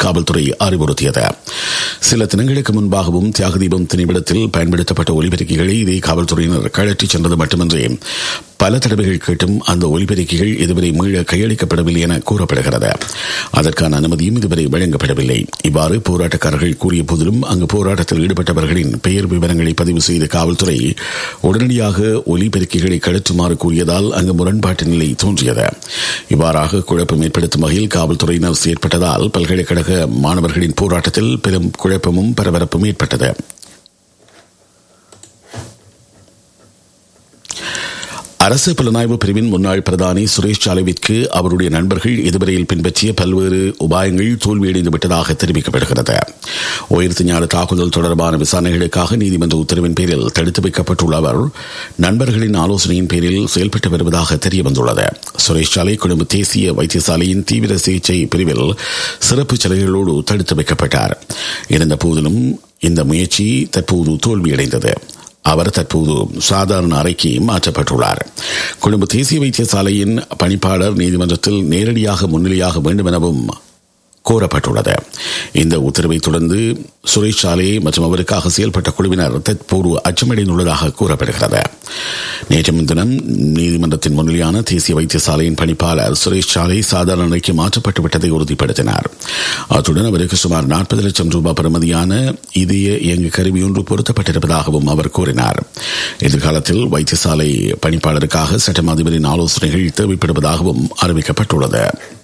காவல்துறை அறிவுறுத்தியது சில தினங்களுக்கு முன்பாகவும் தியாக தீபம் திணைவிடத்தில் பயன்படுத்தப்பட்ட ஒலிபெருக்கிகளை இதே காவல்துறையினர் கழற்றிச் சென்றது மட்டுமின்றி பல தடவைகள் கேட்டும் அந்த ஒலிபெருக்கிகள் இதுவரை மீள கையளிக்கப்படவில்லை என கூறப்படுகிறது அதற்கான அனுமதியும் இதுவரை வழங்கப்படவில்லை இவ்வாறு போராட்டக்காரர்கள் கூறிய போதிலும் அங்கு போராட்டத்தில் ஈடுபட்டவர்களின் பெயர் விவரங்களை பதிவு செய்த காவல்துறை உடனடியாக ஒலிபெருக்கிகளை கழற்றுமாறு கூறியதால் அங்கு முரண்பாட்டு நிலை தோன்றியது இவ்வாறாக குழப்பம் ஏற்படுத்தும் வகையில் காவல்துறையினர் செயற்பட்டதால் பல்கலைக்கழக மாணவர்களின் போராட்டத்தில் பெரும் குழப்பமும் பரபரப்பும் ஏற்பட்டது அரசு புலனாய்வு பிரிவின் முன்னாள் பிரதானி சுரேஷ் சாலைவிற்கு அவருடைய நண்பர்கள் இதுவரையில் பின்பற்றிய பல்வேறு உபாயங்கள் தோல்வியடைந்து விட்டதாக தெரிவிக்கப்படுகிறது உயிர்த்து ஞான தாக்குதல் தொடர்பான விசாரணைகளுக்காக நீதிமன்ற உத்தரவின் பேரில் தடுத்து வைக்கப்பட்டுள்ள அவர் நண்பர்களின் ஆலோசனையின் பேரில் செயல்பட்டு வருவதாக தெரியவந்துள்ளது சுரேஷ் சாலை கொழும்பு தேசிய வைத்தியசாலையின் தீவிர சிகிச்சை பிரிவில் சிறப்பு சலுகைகளோடு தடுத்து வைக்கப்பட்டார் இருந்த போதிலும் இந்த முயற்சி தற்போது தோல்வியடைந்தது அவர் தற்போது சாதாரண அறைக்கு மாற்றப்பட்டுள்ளார் கொழும்பு தேசிய வைத்தியசாலையின் பணிப்பாளர் நீதிமன்றத்தில் நேரடியாக முன்னிலையாக வேண்டும் எனவும் கோரப்பட்டுள்ளது இந்த உத்தரவை தொடர்ந்து சுரேஷ் சாலே மற்றும் அவருக்காக செயல்பட்ட குழுவினர் தற்போது அச்சமடைந்துள்ளதாக கூறப்படுகிறது நேற்று முன்தினம் நீதிமன்றத்தின் முன்னிலையான தேசிய வைத்தியசாலையின் பணிப்பாளர் சுரேஷ் சாலை சாதாரண நிலைக்கு மாற்றப்பட்டு விட்டதை உறுதிப்படுத்தினார் அத்துடன் அவருக்கு சுமார் நாற்பது லட்சம் ரூபாய் பெறுமதியான இதய இயங்கு கருவி ஒன்று பொருத்தப்பட்டிருப்பதாகவும் அவர் கூறினார் எதிர்காலத்தில் வைத்தியசாலை பணிப்பாளருக்காக சட்டம் அதிபரின் ஆலோசனைகள் தேவைப்படுவதாகவும் அறிவிக்கப்பட்டுள்ளது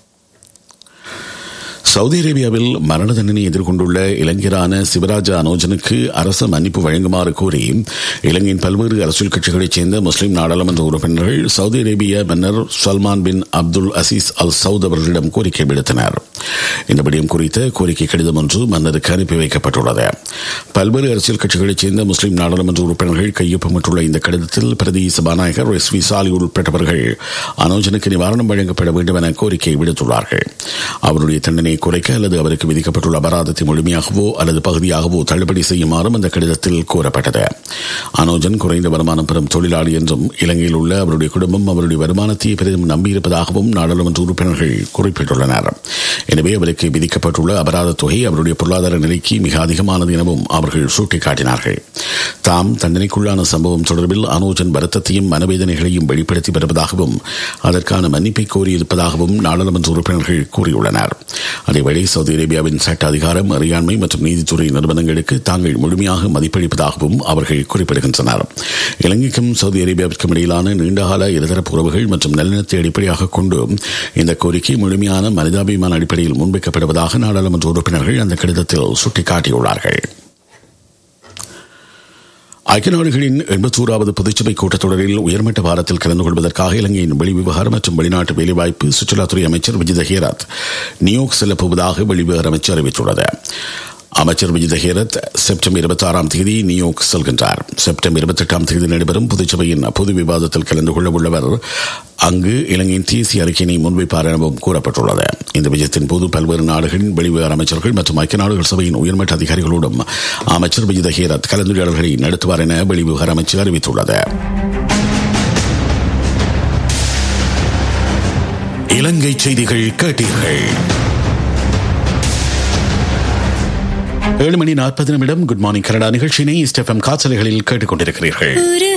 சவுதி அரேபியாவில் மரண தண்டனை எதிர்கொண்டுள்ள இளைஞரான சிவராஜா அனோஜனுக்கு அரசு மன்னிப்பு வழங்குமாறு கோரி இலங்கையின் பல்வேறு அரசியல் கட்சிகளைச் சேர்ந்த முஸ்லிம் நாடாளுமன்ற உறுப்பினர்கள் சவுதி அரேபிய மன்னர் Salman bin Abdul Aziz Al Saud அவர்களிடம் கோரிக்கை விடுத்தனர் இந்த விடயம் குறித்த கோரிக்கை கடிதம் ஒன்று மன்னருக்கு அனுப்பி வைக்கப்பட்டுள்ளது பல்வேறு அரசியல் கட்சிகளைச் சேர்ந்த முஸ்லிம் நாடாளுமன்ற உறுப்பினர்கள் கையொப்பமிட்டுள்ள இந்த கடிதத்தில் பிரதி சபாநாயகர் எஸ் வி சாலி உட்பட்டவர்கள் அனோஜனுக்கு நிவாரணம் வழங்கப்பட வேண்டும் என கோரிக்கை விடுத்துள்ளார்கள் அவருடைய தண்டனை குறைக்க அல்லது அவருக்கு விதிக்கப்பட்டுள்ள அபராதத்தை முழுமையாகவோ அல்லது பகுதியாகவோ தள்ளுபடி செய்யுமாறும் அந்த கடிதத்தில் கூறப்பட்டது அனோஜன் குறைந்த வருமானம் பெறும் தொழிலாளி என்றும் இலங்கையில் உள்ள அவருடைய குடும்பம் அவருடைய வருமானத்தை பெரிதும் நம்பியிருப்பதாகவும் நாடாளுமன்ற உறுப்பினர்கள் குறிப்பிட்டுள்ளனர் எனவே அவருக்கு விதிக்கப்பட்டுள்ள அபராத தொகை அவருடைய பொருளாதார நிலைக்கு மிக அதிகமானது எனவும் அவர்கள் சுட்டிக்காட்டினார்கள் தாம் தண்டனைக்குள்ளான சம்பவம் தொடர்பில் அனோஜன் வருத்தத்தையும் மனவேதனைகளையும் வெளிப்படுத்தி வருவதாகவும் அதற்கான மன்னிப்பை கோரியிருப்பதாகவும் நாடாளுமன்ற உறுப்பினர்கள் கூறியுள்ளனர் அதேவேளை சவுதி அரேபியாவின் சட்ட அதிகாரம் அறியாண்மை மற்றும் நீதித்துறை நிறுவனங்களுக்கு தாங்கள் முழுமையாக மதிப்பளிப்பதாகவும் அவர்கள் குறிப்பிடுகின்றனர் இலங்கைக்கும் சவுதி அரேபியாவிற்கும் இடையிலான நீண்டகால இருதரப்பு உறவுகள் மற்றும் நல்லிணத்தை அடிப்படையாக கொண்டு இந்த கோரிக்கை முழுமையான மனிதாபிமான அடிப்படையில் முன்வைக்கப்படுவதாக நாடாளுமன்ற உறுப்பினர்கள் அந்த கடிதத்தில் சுட்டிக்காட்டியுள்ளார்கள் ஐக்கிய நாடுகளின் எண்பத்தோராவது பொதுச்சபை கூட்டத்தொடரில் உயர்மட்ட வாரத்தில் கலந்து கொள்வதற்காக இலங்கையின் வெளிவிவகாரம் மற்றும் வெளிநாட்டு வேலைவாய்ப்பு சுற்றுலாத்துறை அமைச்சர் விஜித ஹேரத் நியூயார்க் செல்லப் போவதாக வெளிவிவகார அமைச்சர் அறிவித்துள்ளது அமைச்சர் விஜித ஹேரத் செப்டம்பர் இருபத்தி ஆறாம் தேதி நியூயார்க் செல்கின்றார் செப்டம்பர் இருபத்தி எட்டாம் தேதி நடைபெறும் பொதுச்சபையின் பொது விவாதத்தில் கலந்து கொள்ள உள்ளவர் அங்கு இலங்கையின் தேசிய அறிக்கையினை முன்வைப்பார் எனவும் கூறப்பட்டுள்ளது இந்த விஜயத்தின் போது பல்வேறு நாடுகளின் வெளிவிவகார அமைச்சர்கள் மற்றும் ஐக்கிய நாடுகள் சபையின் உயர்மட்ட அதிகாரிகளோடும் அமைச்சர் விஜித ஹேரத் கலந்துரையாடல்களை நடத்துவார் என வெளிவிவகார அமைச்சர் அறிவித்துள்ளது இலங்கை செய்திகள் கேட்டீர்கள் ஏழு மணி நாற்பது நிமிடம் குட் மார்னிங் கனடா நிகழ்ச்சியினை ஸ்டெஃபம் காசலைகளில் கேட்டுக் கொண்டிருக்கிறீர்கள்